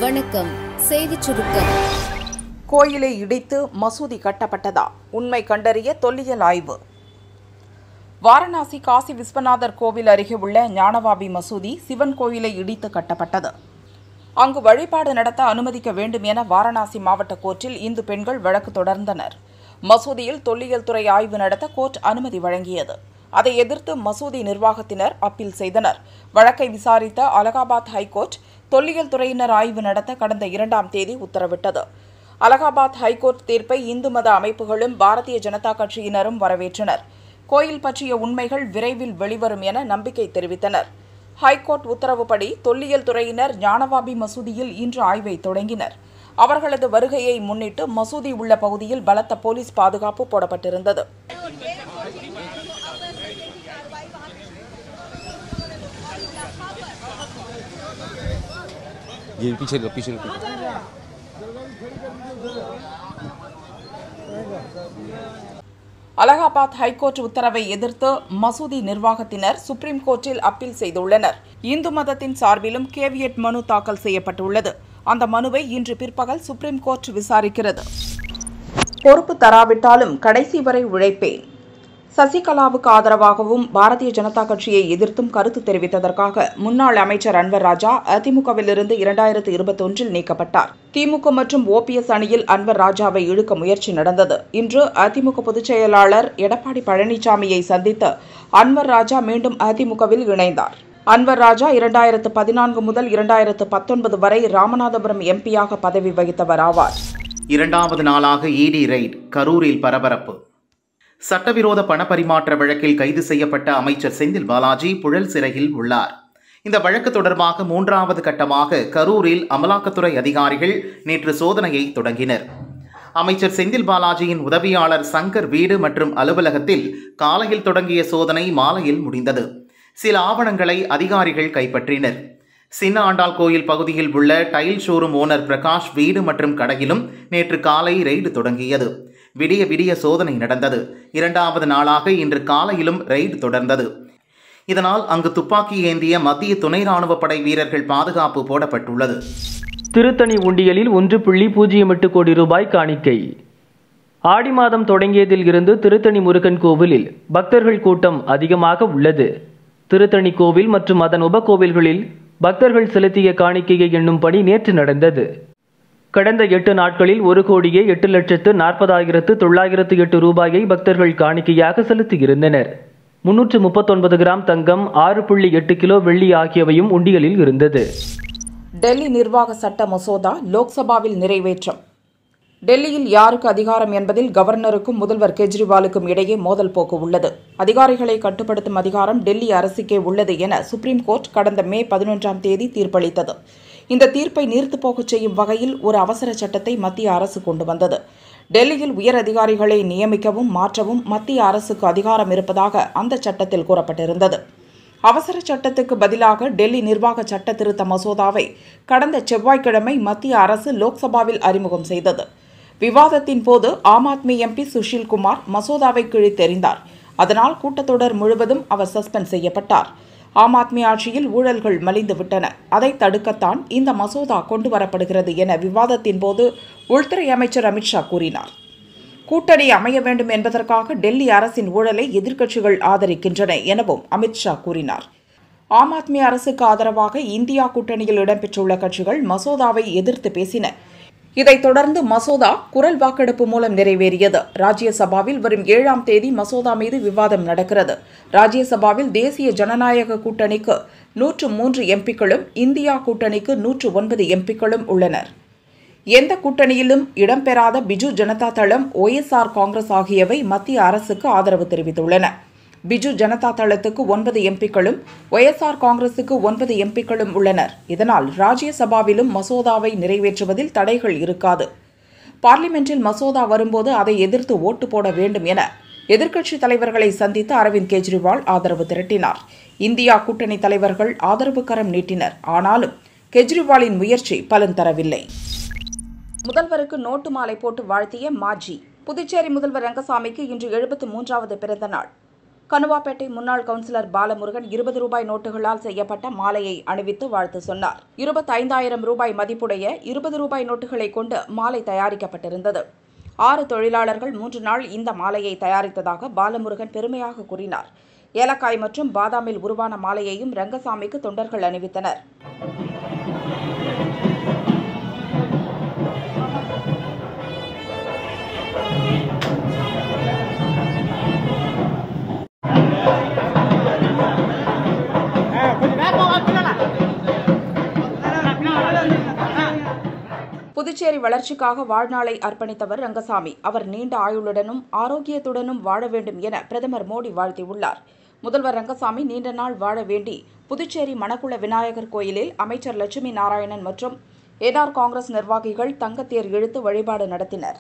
வணக்கம் செய்திச் சுருக்கம் கோயிலை இடித்து மசூதி கட்டப்பட்டதா உண்மை கண்டறிய தொல்லியல் ஆய்வு வாரணாசி காசி விஸ்வநாதர் கோவில் அருகே உள்ள ஞானவாபி மசூதி சிவன் கோயிலை இடித்து கட்டப்பட்டது அங்கு வழிபாடு நடத்த அனுமதிக்க வேண்டும் என வாரணாசி மாவட்ட கோர்ட்டில் இந்து பெண்கள் வழக்கு தொடர்ந்தனர் மசூதியில் தொல்லியல் துறை ஆய்வு நடத்த கோர்ட் அனுமதி வழங்கியது அதை எதிர்த்து மசூதி நிர்வாகத்தினர் அப்பீல் செய்தனர் வழக்கை விசாரித்த அலகாபாத் ஹைகோர்ட் தொல்லியல் துறையினர் ஆய்வு நடத்த கடந்த இரண்டாம் தேதி உத்தரவிட்டது அலகாபாத் ஹைகோர்ட் தீர்ப்பை இந்து மத அமைப்புகளும் பாரதிய ஜனதா கட்சியினரும் வரவேற்றனர் கோயில் பற்றிய உண்மைகள் விரைவில் வெளிவரும் என நம்பிக்கை தெரிவித்தனர் ஹைகோர்ட் உத்தரவுப்படி தொல்லியல் துறையினர் ஞானவாபி மசூதியில் இன்று ஆய்வை தொடங்கினர் அவர்களது வருகையை முன்னிட்டு மசூதி உள்ள பகுதியில் பலத்த போலீஸ் பாதுகாப்பு போடப்பட்டிருந்தது ये पीछे लो पीछे लो அலகாபாத் ஹைகோர்ட் உத்தரவை எதிர்த்து மசூதி நிர்வாகத்தினர் சுப்ரீம் கோர்ட்டில் அப்பீல் செய்துள்ளனர் இந்து மதத்தின் சார்பிலும் கேவியட் மனு தாக்கல் செய்யப்பட்டுள்ளது அந்த மனுவை இன்று பிற்பகல் சுப்ரீம் கோர்ட் விசாரிக்கிறது பொறுப்பு தராவிட்டாலும் கடைசி வரை உழைப்பேன் சசிகலாவுக்கு ஆதரவாகவும் பாரதிய ஜனதா கட்சியை எதிர்த்தும் கருத்து தெரிவித்ததற்காக முன்னாள் அமைச்சர் அன்வர் ராஜா அதிமுகவிலிருந்து இரண்டாயிரத்து இருபத்தொன்றில் நீக்கப்பட்டார் திமுக மற்றும் ஓபிஎஸ் அணியில் அன்வர் ராஜாவை இழுக்க முயற்சி நடந்தது இன்று அதிமுக பொதுச் செயலாளர் எடப்பாடி பழனிசாமியை சந்தித்து அன்வர் ராஜா மீண்டும் அதிமுகவில் இணைந்தார் அன்வர் ராஜா இரண்டாயிரத்து பதினான்கு முதல் இரண்டாயிரத்து பத்தொன்பது வரை ராமநாதபுரம் எம்பியாக பதவி வகித்தவர் ஆவார் இரண்டாவது நாளாக இடி ரெய்ட் கரூரில் பரபரப்பு சட்டவிரோத பணப்பரிமாற்ற வழக்கில் கைது செய்யப்பட்ட அமைச்சர் செந்தில் பாலாஜி புழல் சிறையில் உள்ளார் இந்த வழக்கு தொடர்பாக மூன்றாவது கட்டமாக கரூரில் அமலாக்கத்துறை அதிகாரிகள் நேற்று சோதனையை தொடங்கினர் அமைச்சர் செந்தில் பாலாஜியின் உதவியாளர் சங்கர் வீடு மற்றும் அலுவலகத்தில் காலையில் தொடங்கிய சோதனை மாலையில் முடிந்தது சில ஆவணங்களை அதிகாரிகள் கைப்பற்றினர் சின்ன ஆண்டாள் கோயில் பகுதியில் உள்ள டைல் ஷோரூம் ஓனர் பிரகாஷ் வீடு மற்றும் கடையிலும் நேற்று காலை ரெய்டு தொடங்கியது விடிய விடிய சோதனை நடந்தது இரண்டாவது நாளாக இன்று காலையிலும் ரெய்டு தொடர்ந்தது இதனால் அங்கு துப்பாக்கி ஏந்திய மத்திய துணை ராணுவ படை வீரர்கள் பாதுகாப்பு போடப்பட்டுள்ளது திருத்தணி உண்டியலில் ஒன்று புள்ளி பூஜ்ஜியம் எட்டு கோடி ரூபாய் காணிக்கை ஆடி மாதம் தொடங்கியதில் இருந்து திருத்தணி முருகன் கோவிலில் பக்தர்கள் கூட்டம் அதிகமாக உள்ளது திருத்தணி கோவில் மற்றும் அதன் உபகோவில்களில் பக்தர்கள் செலுத்திய காணிக்கையை எண்ணும் பணி நேற்று நடந்தது கடந்த எட்டு நாட்களில் ஒரு கோடியே எட்டு லட்சத்து நாற்பதாயிரத்து தொள்ளாயிரத்து எட்டு ரூபாயை பக்தர்கள் காணிக்கையாக செலுத்தியிருந்தனர் முன்னூற்று முப்பத்தொன்பது கிராம் தங்கம் ஆறு புள்ளி எட்டு கிலோ வெள்ளி ஆகியவையும் உண்டியலில் இருந்தது டெல்லி நிர்வாக சட்ட மசோதா லோக்சபாவில் நிறைவேற்றம் டெல்லியில் யாருக்கு அதிகாரம் என்பதில் கவர்னருக்கும் முதல்வர் கெஜ்ரிவாலுக்கும் இடையே மோதல் போக்கு உள்ளது அதிகாரிகளை கட்டுப்படுத்தும் அதிகாரம் டெல்லி அரசுக்கே உள்ளது என சுப்ரீம் கோர்ட் கடந்த மே பதினொன்றாம் தேதி தீர்ப்பளித்தது இந்த தீர்ப்பை நீர்த்துப் போகச் செய்யும் வகையில் ஒரு அவசர சட்டத்தை மத்திய அரசு கொண்டு வந்தது டெல்லியில் உயர் அதிகாரிகளை நியமிக்கவும் மாற்றவும் மத்திய அரசுக்கு அதிகாரம் இருப்பதாக அந்த சட்டத்தில் கூறப்பட்டிருந்தது அவசர சட்டத்துக்கு பதிலாக டெல்லி நிர்வாக சட்ட திருத்த மசோதாவை கடந்த செவ்வாய்க்கிழமை மத்திய அரசு லோக்சபாவில் அறிமுகம் செய்தது விவாதத்தின் போது ஆம் ஆத்மி எம்பி சுஷில் குமார் மசோதாவை கிழித்தெறிந்தார் அதனால் கூட்டத்தொடர் முழுவதும் அவர் சஸ்பெண்ட் செய்யப்பட்டார் ஆம் ஆத்மி ஆட்சியில் ஊழல்கள் மலிந்து விட்டன அதை தடுக்கத்தான் இந்த மசோதா கொண்டு வரப்படுகிறது என விவாதத்தின் போது உள்துறை அமைச்சர் அமித்ஷா கூறினார் கூட்டணி அமைய வேண்டும் என்பதற்காக டெல்லி அரசின் ஊழலை எதிர்க்கட்சிகள் ஆதரிக்கின்றன எனவும் அமித்ஷா கூறினார் ஆம் ஆத்மி அரசுக்கு ஆதரவாக இந்தியா கூட்டணியில் இடம்பெற்றுள்ள கட்சிகள் மசோதாவை எதிர்த்து பேசின இதைத் தொடர்ந்து மசோதா குரல் வாக்கெடுப்பு மூலம் நிறைவேறியது ராஜ்யசபாவில் வரும் ஏழாம் தேதி மசோதா மீது விவாதம் நடக்கிறது ராஜ்யசபாவில் தேசிய ஜனநாயக கூட்டணிக்கு நூற்று மூன்று எம்பிக்களும் இந்தியா கூட்டணிக்கு நூற்று ஒன்பது எம்பிக்களும் உள்ளனர் எந்த கூட்டணியிலும் இடம்பெறாத பிஜு ஜனதா தளம் ஒய்எஸ்ஆர் காங்கிரஸ் ஆகியவை மத்திய அரசுக்கு ஆதரவு தெரிவித்துள்ளன பிஜு ஜனதா தளத்துக்கு ஒன்பது எம்பிக்களும் ஒய்எஸ்ஆர் காங்கிரசுக்கு ஒன்பது எம்பிக்களும் உள்ளனர் இதனால் ராஜ்யசபாவிலும் மசோதாவை நிறைவேற்றுவதில் தடைகள் இருக்காது பார்லிமென்ட்டில் மசோதா வரும்போது அதை எதிர்த்து ஓட்டு போட வேண்டும் என எதிர்க்கட்சி தலைவர்களை சந்தித்து அரவிந்த் கெஜ்ரிவால் ஆதரவு திரட்டினார் இந்தியா கூட்டணி தலைவர்கள் ஆதரவு கரம் நீட்டினர் ஆனாலும் கெஜ்ரிவாலின் முயற்சி பலன் தரவில்லை முதல்வருக்கு நோட்டு மாலை போட்டு வாழ்த்திய மாஜி புதுச்சேரி முதல்வர் ரங்கசாமிக்கு இன்று எழுபத்து மூன்றாவது பிறந்த நாள் கனுவாப்பேட்டை முன்னாள் கவுன்சிலர் பாலமுருகன் இருபது ரூபாய் நோட்டுகளால் செய்யப்பட்ட மாலையை அணிவித்து வாழ்த்து சொன்னார் இருபத்தைந்தாயிரம் ரூபாய் மதிப்புடைய இருபது ரூபாய் நோட்டுகளை கொண்டு மாலை தயாரிக்கப்பட்டிருந்தது ஆறு தொழிலாளர்கள் மூன்று நாள் இந்த மாலையை தயாரித்ததாக பாலமுருகன் பெருமையாக கூறினார் ஏலக்காய் மற்றும் பாதாமில் உருவான மாலையையும் ரங்கசாமிக்கு தொண்டர்கள் அணிவித்தனர் புதுச்சேரி வளர்ச்சிக்காக வாழ்நாளை அர்ப்பணித்தவர் ரங்கசாமி அவர் நீண்ட ஆயுளுடனும் ஆரோக்கியத்துடனும் வாழ வேண்டும் என பிரதமர் மோடி வாழ்த்தியுள்ளார் முதல்வர் ரங்கசாமி நீண்ட நாள் வாழ வேண்டி புதுச்சேரி மணக்குள விநாயகர் கோயிலில் அமைச்சர் லட்சுமி நாராயணன் மற்றும் ஏதார் காங்கிரஸ் நிர்வாகிகள் தங்கத்தேர் இழுத்து வழிபாடு நடத்தினர்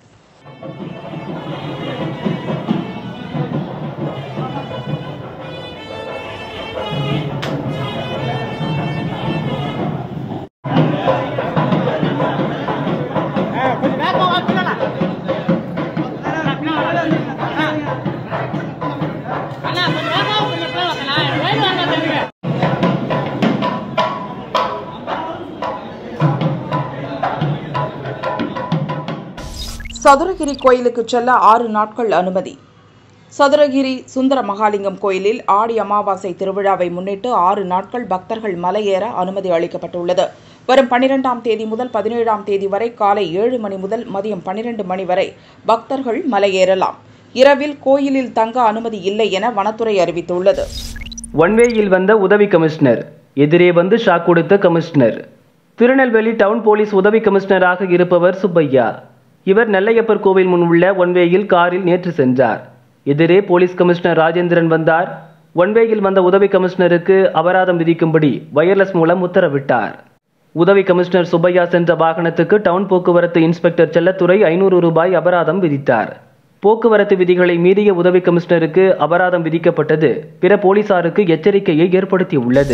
சதுரகிரி கோயிலுக்கு செல்ல ஆறு நாட்கள் அனுமதி சதுரகிரி சுந்தர மகாலிங்கம் கோயிலில் ஆடி அமாவாசை திருவிழாவை முன்னிட்டு ஆறு நாட்கள் பக்தர்கள் மலையேற அனுமதி அளிக்கப்பட்டுள்ளது வரும் பனிரெண்டாம் தேதி முதல் பதினேழாம் தேதி வரை காலை ஏழு மணி முதல் மதியம் பனிரெண்டு மணி வரை பக்தர்கள் மலையேறலாம் இரவில் கோயிலில் தங்க அனுமதி இல்லை என வனத்துறை அறிவித்துள்ளது ஒன்வேயில் வந்த உதவி கமிஷனர் எதிரே வந்து ஷாக் கொடுத்த கமிஷனர் திருநெல்வேலி டவுன் போலீஸ் உதவி கமிஷனராக இருப்பவர் சுப்பையா இவர் நெல்லையப்பர் கோவில் முன் உள்ள ஒன்வேயில் காரில் நேற்று சென்றார் எதிரே போலீஸ் கமிஷனர் ராஜேந்திரன் வந்தார் ஒன்வேயில் வந்த உதவி கமிஷனருக்கு அபராதம் விதிக்கும்படி வயர்லெஸ் மூலம் உத்தரவிட்டார் உதவி கமிஷனர் சுப்பையா சென்ற வாகனத்துக்கு டவுன் போக்குவரத்து இன்ஸ்பெக்டர் செல்லத்துறை ஐநூறு ரூபாய் அபராதம் விதித்தார் போக்குவரத்து விதிகளை மீறிய உதவி கமிஷனருக்கு அபராதம் விதிக்கப்பட்டது பிற போலீசாருக்கு எச்சரிக்கையை ஏற்படுத்தியுள்ளது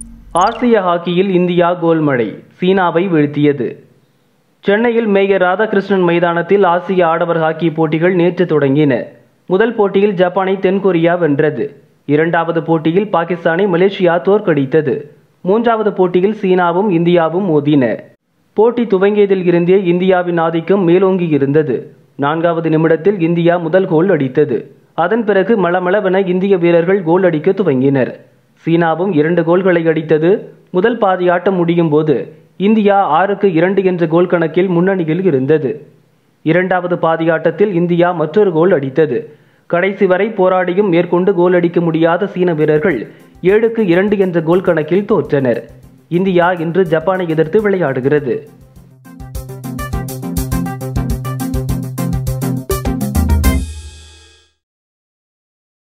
ஆசிய ஹாக்கியில் இந்தியா கோல் மழை சீனாவை வீழ்த்தியது சென்னையில் மேயர் ராதாகிருஷ்ணன் மைதானத்தில் ஆசிய ஆடவர் ஹாக்கி போட்டிகள் நேற்று தொடங்கின முதல் போட்டியில் ஜப்பானை தென்கொரியா வென்றது இரண்டாவது போட்டியில் பாகிஸ்தானை மலேசியா தோற்கடித்தது மூன்றாவது போட்டியில் சீனாவும் இந்தியாவும் மோதின போட்டி துவங்கியதில் இருந்தே இந்தியாவின் ஆதிக்கம் மேலோங்கி இருந்தது நான்காவது நிமிடத்தில் இந்தியா முதல் கோல் அடித்தது அதன் பிறகு மளமளவென இந்திய வீரர்கள் கோல் அடிக்க துவங்கினர் சீனாவும் இரண்டு கோல்களை அடித்தது முதல் பாதி ஆட்டம் முடியும் போது இந்தியா ஆறுக்கு இரண்டு என்ற கோல் கணக்கில் முன்னணியில் இருந்தது இரண்டாவது பாதியாட்டத்தில் இந்தியா மற்றொரு கோல் அடித்தது கடைசி வரை போராடியும் மேற்கொண்டு கோல் அடிக்க முடியாத சீன வீரர்கள் ஏழுக்கு இரண்டு என்ற கோல் கணக்கில் தோற்றனர் இந்தியா இன்று ஜப்பானை எதிர்த்து விளையாடுகிறது